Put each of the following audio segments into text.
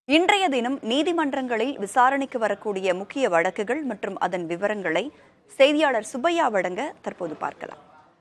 இன்றைய தினம் நீதிமன்றங்களில் விசாரணைக்கு வரக்கூடிய முக்கிய வழக்குகள் மற்றும் அதன் விவரங்களை செய்தியாளர் சுப்பையா வழங்க தற்போது பார்க்கலாம்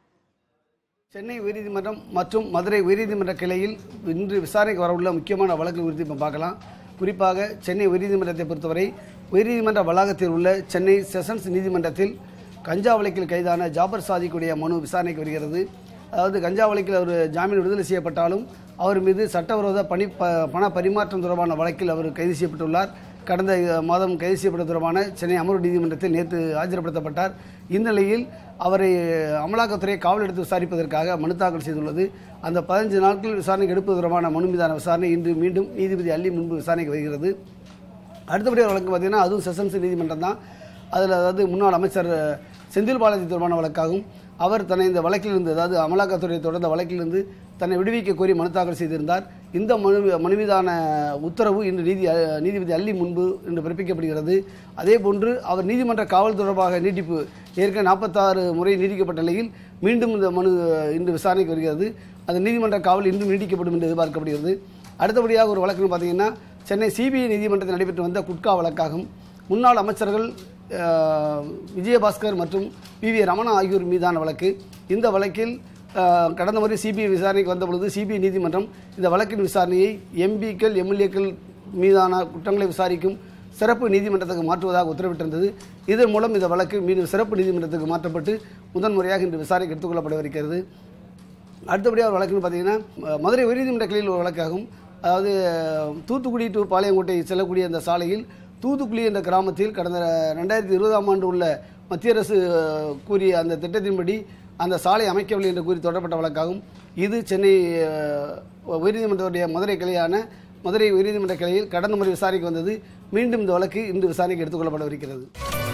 சென்னை உயர்நீதிமன்றம் மற்றும் மதுரை உயர்நீதிமன்ற கிளையில் இன்று விசாரணைக்கு வரவுள்ள முக்கியமான வழக்கு குறித்து இப்போ பார்க்கலாம் குறிப்பாக சென்னை உயர்நீதிமன்றத்தை பொறுத்தவரை உயர்நீதிமன்ற வளாகத்தில் உள்ள சென்னை செஷன்ஸ் நீதிமன்றத்தில் கஞ்சா வழக்கில் கைதான ஜாபர் சாதிக்குடைய மனு விசாரணைக்கு வருகிறது அதாவது கஞ்சா வழக்கில் அவர் ஜாமீன் விடுதலை செய்யப்பட்டாலும் அவர் மீது சட்டவிரோத பணி ப பண பரிமாற்றம் தொடர்பான வழக்கில் அவர் கைது செய்யப்பட்டுள்ளார் கடந்த மாதம் கைது செய்யப்பட்ட தொடர்பான சென்னை அமர்வு நீதிமன்றத்தில் நேற்று ஆஜர்படுத்தப்பட்டார் இந்நிலையில் அவரை அமலாக்கத்துறை காவல் எடுத்து விசாரிப்பதற்காக மனு தாக்கல் செய்துள்ளது அந்த பதினஞ்சு நாட்கள் விசாரணைக்கு எடுப்பது தொடர்பான மனு மீதான விசாரணை இன்று மீண்டும் நீதிபதி அள்ளி முன்பு விசாரணைக்கு வருகிறது அடுத்தபடியாக வழக்கு பார்த்தீங்கன்னா அதுவும் செஷன்ஸ் நீதிமன்றம் தான் அதில் அதாவது முன்னாள் அமைச்சர் செந்தில் பாலாஜி தொடர்பான வழக்காகும் அவர் தன்னை இந்த வழக்கிலிருந்து அதாவது அமலாக்கத்துறை தொடர்ந்த வழக்கிலிருந்து தன்னை விடுவிக்க கோரி மனு தாக்கல் செய்திருந்தார் இந்த மனு மனு மீதான உத்தரவு இன்று நீதி நீதிபதி அள்ளி முன்பு இன்று பிறப்பிக்கப்படுகிறது அதே போன்று அவர் நீதிமன்ற காவல் தொடர்பாக நீட்டிப்பு ஏற்கனவே நாற்பத்தாறு முறை நீடிக்கப்பட்ட நிலையில் மீண்டும் இந்த மனு இன்று விசாரணைக்கு வருகிறது அந்த நீதிமன்ற காவல் இன்றும் நீடிக்கப்படும் என்று எதிர்பார்க்கப்படுகிறது அடுத்தபடியாக ஒரு வழக்குன்னு பார்த்தீங்கன்னா சென்னை சிபிஐ நீதிமன்றத்தில் நடைபெற்று வந்த குட்கா வழக்காகும் முன்னாள் அமைச்சர்கள் அஹ், விஜயபாஸ்கர் மற்றும் பி வி ரமணா ஆகியோர் மீதான வழக்கு இந்த வழக்கில் அஹ், கடந்த முறை சிபிஐ விசாரணைக்கு வந்த பொழுது சிபிஐ நீதிமன்றம் இந்த வழக்கின் விசாரணையை எம்பிக்கள் எம்எல்ஏக்கள் மீதான குற்றங்களை விசாரிக்கும் சிறப்பு நீதிமன்றத்துக்கு மாற்றுவதாக உத்தரவிட்டிருந்தது இதன் மூலம் இந்த வழக்கு மீண்டும் சிறப்பு நீதிமன்றத்துக்கு மாற்றப்பட்டு முதன்முறையாக இன்று விசாரணைக்கு எடுத்துக்கொள்ளப்படவிருக்கிறது அடுத்தபடியாக ஒரு வழக்குன்னு பார்த்தீங்கன்னா ம- மதுரை உயர்நீதிமன்ற கிளையில் ஒரு வழக்காகும் அதாவது தூத்துக்குடி டு பாளையங்கோட்டை செல்லக்கூடிய அந்த சாலையில் தூத்துக்குடி என்ற கிராமத்தில் கடந்த ரெண்டாயிரத்தி இருபதாம் ஆண்டு உள்ள மத்திய அரசு அஹ், கூறிய அந்த திட்டத்தின்படி அந்த சாலை அமைக்கவில்லை என்று கூறி தொடரப்பட்ட வழக்காகும் இது சென்னை அஹ், உயர்நீதிமன்றத்துடைய மதுரை கிளையான மதுரை உயர்நீதிமன்ற கிளையில் கடந்த முறை விசாரணைக்கு வந்தது மீண்டும் இந்த வழக்கு இன்று விசாரணைக்கு எடுத்துக்கொள்ளப்படவிருக்கிறது